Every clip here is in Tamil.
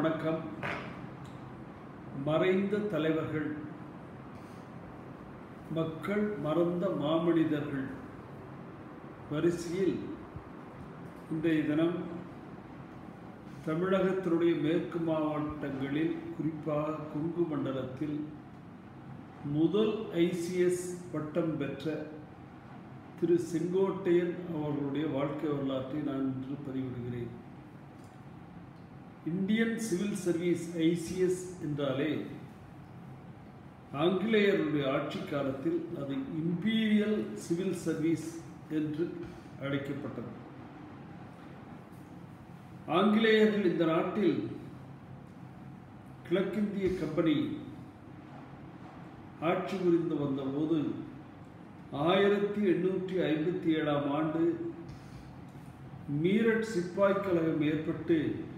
வணக்கம் மறைந்த தலைவர்கள் மக்கள் மறந்த மாமனிதர்கள் வரிசையில் இன்றைய தினம் தமிழகத்தினுடைய மேற்கு மாவட்டங்களில் குறிப்பாக கொங்கு மண்டலத்தில் முதல் ஐசிஎஸ் பட்டம் பெற்ற திரு செங்கோட்டையன் அவர்களுடைய வாழ்க்கை வரலாற்றை நான் இன்று பதிவிடுகிறேன் இந்தியன் சிவில் சர்வீஸ் ஐசிஎஸ் என்றாலே ஆங்கிலேயருடைய ஆட்சி காலத்தில் அது இம்பீரியல் சிவில் சர்வீஸ் என்று அழைக்கப்பட்டது ஆங்கிலேயர்கள் இந்த நாட்டில் கிழக்கிந்திய கம்பெனி ஆட்சி புரிந்து வந்தபோது ஆயிரத்தி எண்ணூற்றி ஐம்பத்தி ஏழாம் ஆண்டு மீரட் சிப்பாய் கழகம் ஏற்பட்டு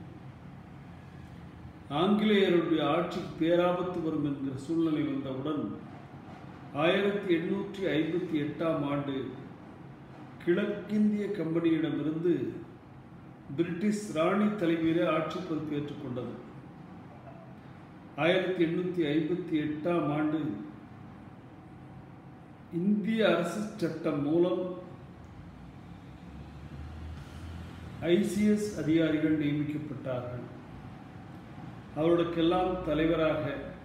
ஆங்கிலேயருடைய ஆட்சிக்கு பேராபத்து வரும் என்கிற சூழ்நிலை வந்தவுடன் ஆயிரத்தி எண்ணூற்றி ஐம்பத்தி எட்டாம் ஆண்டு கிழக்கிந்திய கம்பெனியிடமிருந்து பிரிட்டிஷ் ராணி தலைமையிலே ஆட்சி பொறுப்பேற்றுக் கொண்டது ஆயிரத்தி எண்ணூற்றி ஐம்பத்தி எட்டாம் ஆண்டு இந்திய அரசு சட்டம் மூலம் ஐசிஎஸ் அதிகாரிகள் நியமிக்கப்பட்டார்கள் அவர்களுக்கெல்லாம் தலைவராக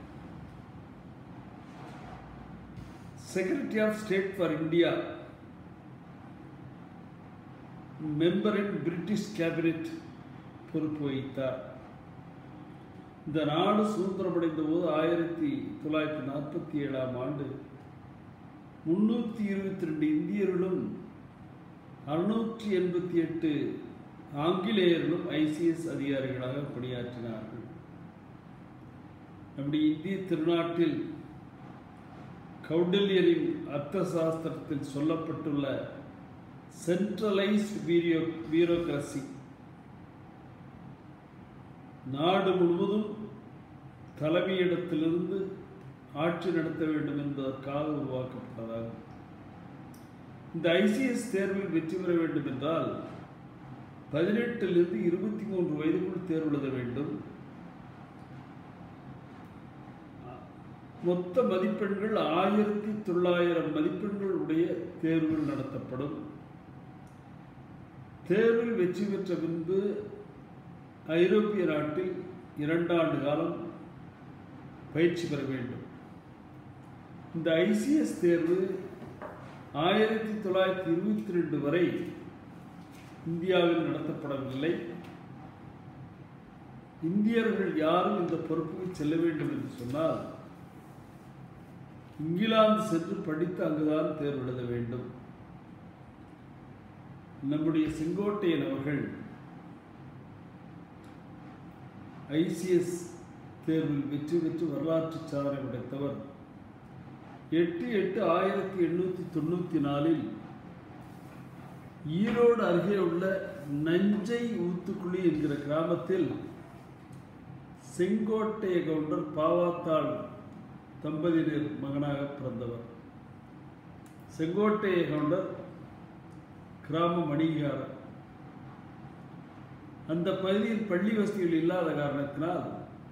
secretary of state for India member in British cabinet பொறுப்பு வகித்தார் இந்த நாடு சுதந்திரமடைந்த போது ஆயிரத்தி தொள்ளாயிரத்தி நாற்பத்தி ஏழாம் ஆண்டு முன்னூற்றி இருபத்தி ரெண்டு இந்தியர்களும் அறுநூற்றி எண்பத்தி எட்டு ஆங்கிலேயர்களும் ஐசிஎஸ் அதிகாரிகளாக பணியாற்றினார்கள் நம்முடைய இந்திய திருநாட்டில் கௌடல்யரின் அர்த்த சாஸ்திரத்தில் சொல்லப்பட்டுள்ள சென்ட்ரலைஸ்ட் பியூரோ பியூரோக்ரசி நாடு முழுவதும் தலைமையிடத்திலிருந்து ஆட்சி நடத்த வேண்டும் என்பதற்காக உருவாக்கப்பட்டதாகும் இந்த ஐசிஎஸ் தேர்வில் வெற்றி பெற வேண்டும் என்றால் பதினெட்டிலிருந்து இருபத்தி மூன்று வயதுக்குள் தேர்வு எழுத வேண்டும் மொத்த மதிப்பெண்கள் ஆயிரத்தி தொள்ளாயிரம் மதிப்பெண்கள் உடைய தேர்வுகள் நடத்தப்படும் தேர்வில் வெற்றி பெற்ற பின்பு ஐரோப்பிய நாட்டில் இரண்டாண்டு காலம் பயிற்சி பெற வேண்டும் இந்த ஐசிஎஸ் தேர்வு ஆயிரத்தி தொள்ளாயிரத்தி இருபத்தி ரெண்டு வரை இந்தியாவில் நடத்தப்படவில்லை இந்தியர்கள் யாரும் இந்த பொறுப்புக்கு செல்ல வேண்டும் என்று சொன்னால் இங்கிலாந்து சென்று படித்து அங்குதான் தேர்வு எழுத வேண்டும் நம்முடைய செங்கோட்டையன் அவர்கள் ஐசிஎஸ் தேர்வில் வெற்றி பெற்று வரலாற்று சாதனை படைத்தவர் எட்டு எட்டு ஆயிரத்தி எண்ணூற்றி தொண்ணூற்றி நாலில் ஈரோடு அருகே உள்ள நஞ்சை ஊத்துக்குழி என்கிற கிராமத்தில் செங்கோட்டைய கவுண்டர் பாவாத்தாள் தம்பதியினர் மகனாக பிறந்தவர் செங்கோட்டைய கவுண்டர் கிராம வணிகாரர் அந்த பகுதியில் பள்ளி வசதிகள் இல்லாத காரணத்தினால்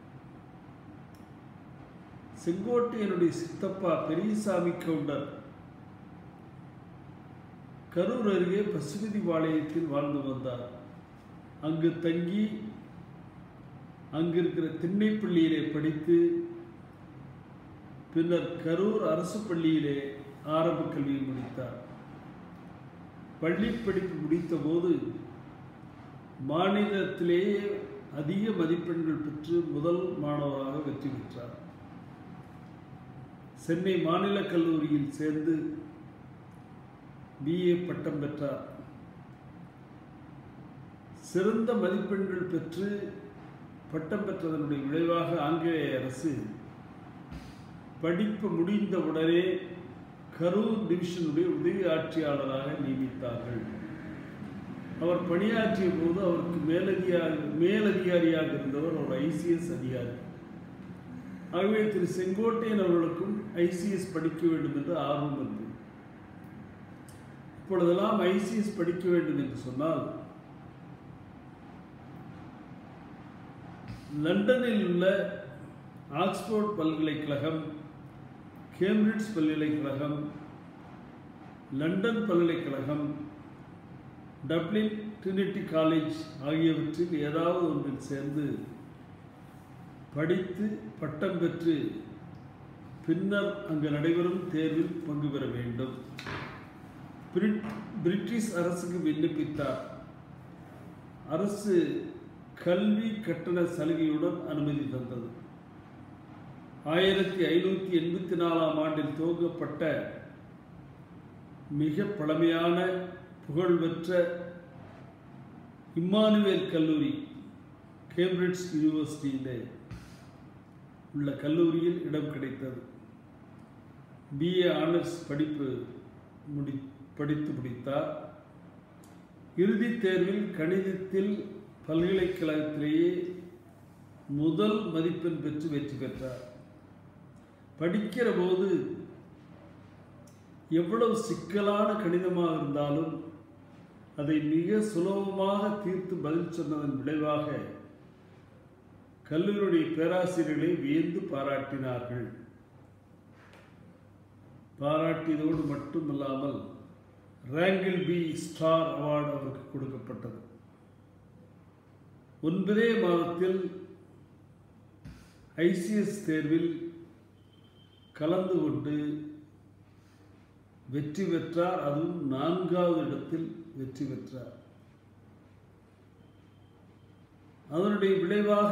செங்கோட்டையனுடைய சித்தப்பா பெரியசாமி கவுண்டர் கரூர் அருகே பசுபதி பாளையத்தில் வாழ்ந்து வந்தார் அங்கு தங்கி அங்கிருக்கிற திண்ணைப்பள்ளியிலே படித்து பின்னர் கரூர் அரசு பள்ளியிலே ஆரம்ப கல்வியை முடித்தார் பள்ளி படிப்பு முடித்தபோது மாநிலத்திலேயே அதிக மதிப்பெண்கள் பெற்று முதல் மாணவராக வெற்றி பெற்றார் சென்னை மாநில கல்லூரியில் சேர்ந்து பிஏ பட்டம் பெற்றார் சிறந்த மதிப்பெண்கள் பெற்று பட்டம் பெற்றதனுடைய விளைவாக ஆங்கிலேய அரசு படிப்பு முடிந்தவுடனே கரூர் டிவிஷனுடைய உதவி ஆட்சியாளராக நியமித்தார்கள் அவர் பணியாற்றிய போது அவருக்கு மேலதிகாரி மேலதிகாரியாக இருந்தவர் ஒரு ஐசிஎஸ் அதிகாரி ஆகவே திரு செங்கோட்டையன் அவர்களுக்கும் ஐசிஎஸ் படிக்க வேண்டும் என்று ஆர்வம் இருந்தது இப்பொழுதெல்லாம் ஐசிஎஸ் படிக்க வேண்டும் என்று சொன்னால் லண்டனில் உள்ள ஆக்ஸ்போர்ட் பல்கலைக்கழகம் கேம்பிரிட்ஜ் பல்கலைக்கழகம் லண்டன் பல்கலைக்கழகம் டப்ளின் ட்ரினிட்டி காலேஜ் ஆகியவற்றில் ஏதாவது ஒன்றில் சேர்ந்து படித்து பட்டம் பெற்று பின்னர் அங்கு நடைபெறும் தேர்வில் பங்கு பெற வேண்டும் பிரிட் பிரிட்டிஷ் அரசுக்கு விண்ணப்பித்தார் அரசு கல்வி கட்டண சலுகையுடன் அனுமதி தந்தது ஆயிரத்தி ஐநூற்றி எண்பத்தி நாலாம் ஆண்டில் துவங்கப்பட்ட மிக பழமையான புகழ்பெற்ற இம்மானுவேல் கல்லூரி கேம்பிரிட்ஜ் யூனிவர்சிட்டியிலே உள்ள கல்லூரியில் இடம் கிடைத்தது பிஏ ஆனர்ஸ் படிப்பு முடி படித்து முடித்தார் இறுதித் தேர்வில் கணிதத்தில் பல்கலைக்கழகத்திலேயே முதல் மதிப்பெண் பெற்று வெற்றி பெற்றார் படிக்கிற போது எவ்வளவு சிக்கலான கணிதமாக இருந்தாலும் அதை மிக சுலபமாக தீர்த்து பதில் சொன்னதன் விளைவாக கல்லூரியுடைய பேராசிரியர்களை வியந்து பாராட்டினார்கள் பாராட்டியதோடு மட்டுமல்லாமல் ரேங்கில் பி ஸ்டார் அவார்டு அவருக்கு கொடுக்கப்பட்டது ஒன்பதே மாதத்தில் ஐசிஎஸ் தேர்வில் கலந்து கொண்டு வெற்றி பெற்றார் அதுவும் நான்காவது இடத்தில் வெற்றி பெற்றார் அதனுடைய விளைவாக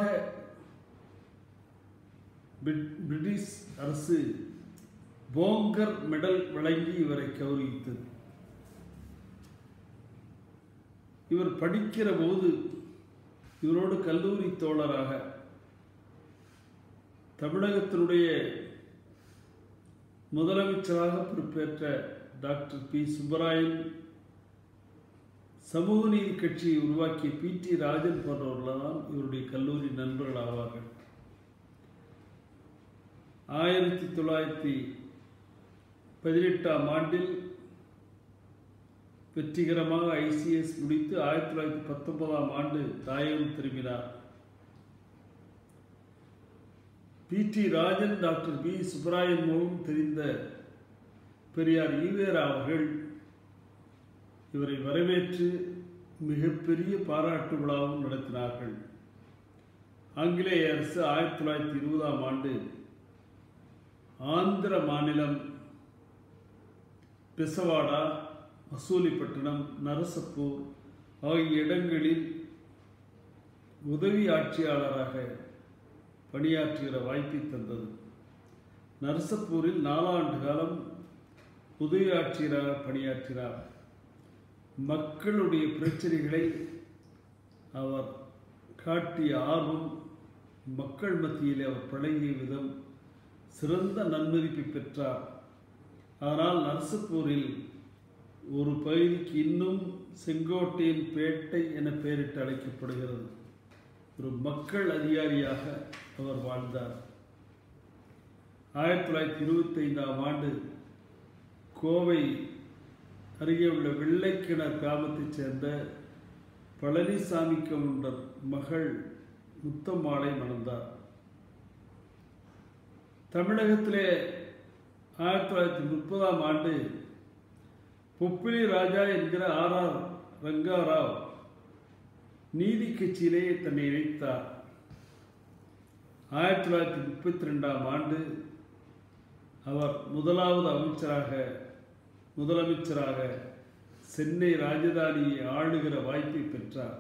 பிரிட்டிஷ் அரசு போங்கர் மெடல் வழங்கி இவரை கௌரவித்தது இவர் படிக்கிற போது இவரோடு கல்லூரி தோழராக தமிழகத்தினுடைய முதலமைச்சராக பொறுப்பேற்ற டாக்டர் பி சுப்பராயன் சமூக நீதி கட்சியை உருவாக்கிய பி டி ராஜன் போன்றவர்கள்தான் இவருடைய கல்லூரி நண்பர்கள் ஆவார்கள் ஆயிரத்தி தொள்ளாயிரத்தி பதினெட்டாம் ஆண்டில் வெற்றிகரமாக ஐசிஎஸ் முடித்து ஆயிரத்தி தொள்ளாயிரத்தி பத்தொன்பதாம் ஆண்டு தாயகம் திரும்பினார் P T Rajan doctor P Subbarayan மூலம் தெரிந்த பெரியார் ஈவேரா அவர்கள் இவரை வரவேற்று மிகப்பெரிய பாராட்டு விழாவும் நடத்தினார்கள் ஆங்கிலேய அரசு ஆயிரத்தி தொள்ளாயிரத்தி இருபதாம் ஆண்டு ஆந்திர மாநிலம் பெசவாடா மசூலிப்பட்டினம் நரசப்பூர் ஆகிய இடங்களில் உதவி ஆட்சியாளராக பணியாற்றுகிற வாய்ப்பை தந்தது நரசப்பூரில் நாலாண்டு காலம் உதவி ஆட்சியராக பணியாற்றினார் மக்களுடைய பிரச்சனைகளை அவர் காட்டிய ஆர்வம் மக்கள் மத்தியில் அவர் பழகிய விதம் சிறந்த நன்மதிப்பை பெற்றார் ஆனால் நரசப்பூரில் ஒரு பகுதிக்கு இன்னும் செங்கோட்டையின் பேட்டை என பெயரிட்டு அழைக்கப்படுகிறது ஒரு மக்கள் அதிகாரியாக அவர் வாழ்ந்தார் ஆயிரத்தி தொள்ளாயிரத்தி இருபத்தி ஐந்தாம் ஆண்டு கோவை அருகே உள்ள வெள்ளைக்கிணர் கிராமத்தைச் சேர்ந்த பழனிசாமி கவுண்டர் மகள் முத்தம்மாளை மணந்தார் தமிழகத்திலே ஆயிரத்தி தொள்ளாயிரத்தி முப்பதாம் ஆண்டு பொப்பிலி ராஜா என்கிற ஆர் ஆர் ரங்காராவ் நீதி கட்சியிலே தன்னை இணைத்தார் ஆயிரத்தி தொள்ளாயிரத்தி முப்பத்தி ரெண்டாம் ஆண்டு அவர் முதலாவது அமைச்சராக முதலமைச்சராக சென்னை ராஜதானியை ஆளுகிற வாய்ப்பை பெற்றார்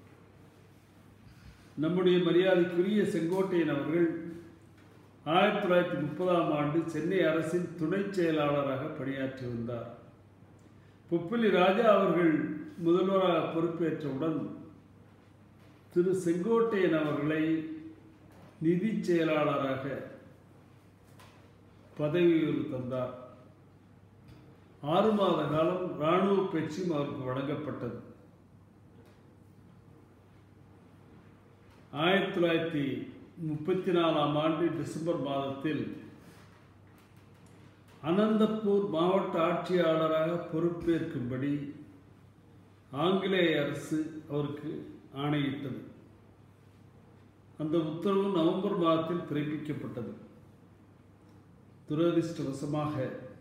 நம்முடைய மரியாதைக்குரிய செங்கோட்டையன் அவர்கள் ஆயிரத்தி தொள்ளாயிரத்தி முப்பதாம் ஆண்டு சென்னை அரசின் துணை செயலாளராக பணியாற்றி வந்தார் புப்பிலி ராஜா அவர்கள் முதல்வராக பொறுப்பேற்றவுடன் திரு செங்கோட்டையன் அவர்களை நிதி செயலாளராக பதவி உயர்வு தந்தார் ஆறு மாத காலம் இராணுவ பயிற்சியும் அவருக்கு வழங்கப்பட்டது ஆயிரத்தி தொள்ளாயிரத்தி முப்பத்தி நாலாம் ஆண்டு டிசம்பர் மாதத்தில் அனந்தப்பூர் மாவட்ட ஆட்சியாளராக பொறுப்பேற்கும்படி ஆங்கிலேய அரசு அவருக்கு ஆணையிட்டது அந்த உத்தரவு நவம்பர் மாதத்தில் பிறப்பிக்கப்பட்டது துரதிர்ஷ்டவசமாக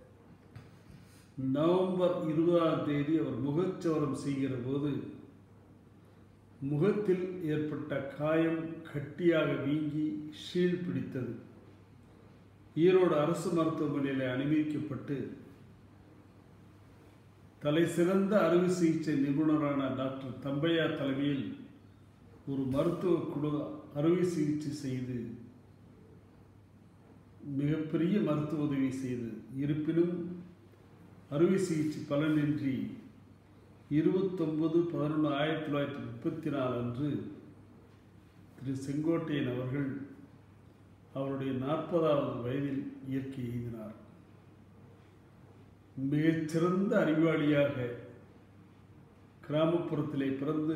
நவம்பர் இருபதாம் தேதி அவர் முகச்சவரம் செய்கிற போது முகத்தில் ஏற்பட்ட காயம் கட்டியாக வீங்கி ஷீல் பிடித்தது ஈரோடு அரசு மருத்துவமனையில் அனுமதிக்கப்பட்டு தலை சிறந்த அறுவை சிகிச்சை நிபுணரான டாக்டர் தம்பையா தலைமையில் ஒரு மருத்துவ குழு அறுவை சிகிச்சை செய்து மிகப்பெரிய மருத்துவ உதவி செய்து இருப்பினும் அறுவை சிகிச்சை பலனின்றி இருபத்தொன்பது பதினொன்று ஆயிரத்தி தொள்ளாயிரத்தி முப்பத்தி நாலு அன்று திரு செங்கோட்டையன் அவர்கள் அவருடைய நாற்பதாவது வயதில் இயற்கை எய்தினார் மிகச்சிறந்த அறிவாளியாக கிராமப்புறத்திலே பிறந்து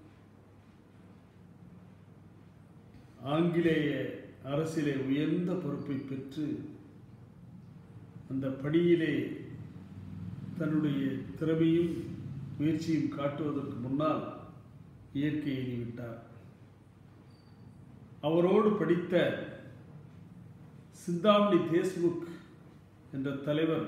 ஆங்கிலேய அரசிலே உயர்ந்த பொறுப்பை பெற்று அந்த பணியிலே தன்னுடைய திறமையும் முயற்சியும் காட்டுவதற்கு முன்னால் இயற்கை எய்திவிட்டார் அவரோடு படித்த சிந்தாமணி தேஷ்முக் என்ற தலைவர்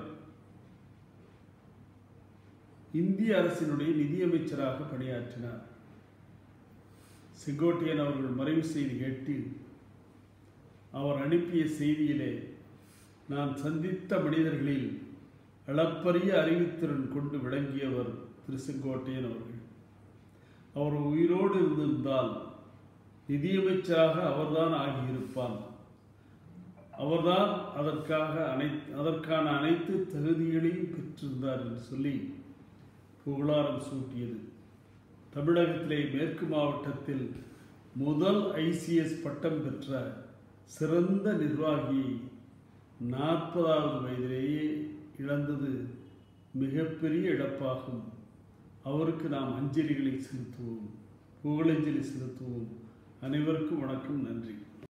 இந்திய அரசினுடைய நிதியமைச்சராக பணியாற்றினார் செங்கோட்டையன் அவர்கள் மறைவு செய்தி கேட்டு அவர் அனுப்பிய செய்தியிலே நான் சந்தித்த மனிதர்களில் அளப்பரிய அறிவுத்திறன் கொண்டு விளங்கியவர் திரு செங்கோட்டையன் அவர்கள் அவர் உயிரோடு இருந்திருந்தால் நிதியமைச்சராக அவர்தான் ஆகியிருப்பார் அவர்தான் அதற்காக அனை அதற்கான அனைத்து தகுதிகளையும் பெற்றிருந்தார் என்று சொல்லி புகழாரம் சூட்டியது தமிழகத்திலே மேற்கு மாவட்டத்தில் முதல் ஐசிஎஸ் பட்டம் பெற்ற சிறந்த நிர்வாகியை நாற்பதாவது வயதிலேயே இழந்தது மிகப்பெரிய இழப்பாகும் அவருக்கு நாம் அஞ்சலிகளை செலுத்துவோம் புகழஞ்சலி செலுத்துவோம் அனைவருக்கும் வணக்கம் நன்றி